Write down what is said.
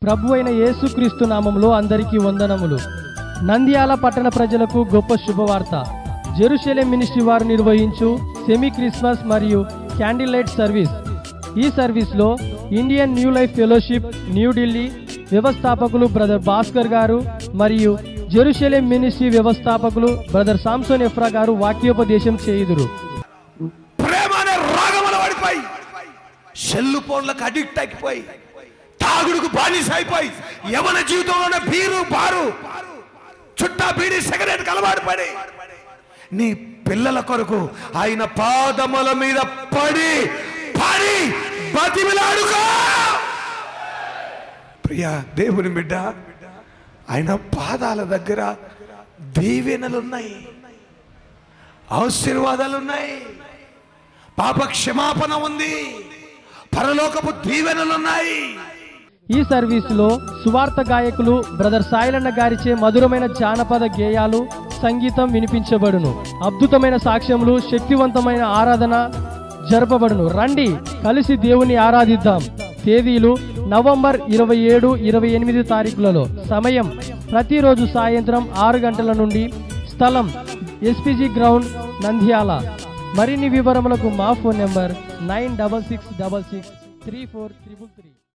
ప్రభు అయిన యేసుక్రీస్తు నామంలో అందరికీ వందనములు నంద్యాల పట్టణ ప్రజలకు గొప్ప శుభవార్త జెరూసలేం మినిస్ట్రీ వారు నిర్వహించు సెమీ క్రిస్మస్ మరియు క్యాండిల్ లైట్ సర్వీస్ ఈ సర్వీస్లో Indian new life fellowship New Delhi వ్యవస్థాపకులు బ్రదర్ భాస్కర్ గారు మరియు జెరూసలేం మినిస్ట్రీ వ్యవస్థాపకులు బ్రదర్ సామ్సోన్ ఎఫ్రా గారు వాక్యోపదేశం చేయుదురు ప్రేమ అనే రాగముల పడిపోయి సెల్లు ఫోన్లకు అడిక్ట్ అయిపోయి తాగుడుకు బానిస అయిపోయి యవన జీవితంలోనే బీరు బారు చుట్టా బీడి సిగరెట్ అలవాటు పడి నీ పిల్లల కొరకు ఆయన పాదముల మీద పడి పడి బతిమిలాడుకో ప్రియా దేవుని బిడ్డ ఆయన పాదాల దగ్గర దీవెనలున్నాయి ఆశీర్వాదాలున్నాయి పాప క్షమాపణ ఉంది పరలోకపు దీవెనలున్నాయి ఈ సర్వీసులో సువార్త గాయకులు బ్రదర్ సాయిలన్న గారిచే మధురమైన జానపద గేయాలు సంగీతం వినిపించబడును అద్భుతమైన సాక్ష్యములు శక్తివంతమైన ఆరాధన జరపబడును రండి కలిసి దేవుని ఆరాధిద్దాం తేదీలు నవంబర్ ఇరవై ఏడు ఇరవై ఎనిమిది తారీఖులలో సమయం ప్రతిరోజు సాయంత్రం ఆరు గంటల నుండి స్థలం ఎస్పీజీ గ్రౌండ్ నంద్యాల మరిన్ని వివరములకు మా phone number nine double six double six three four triple three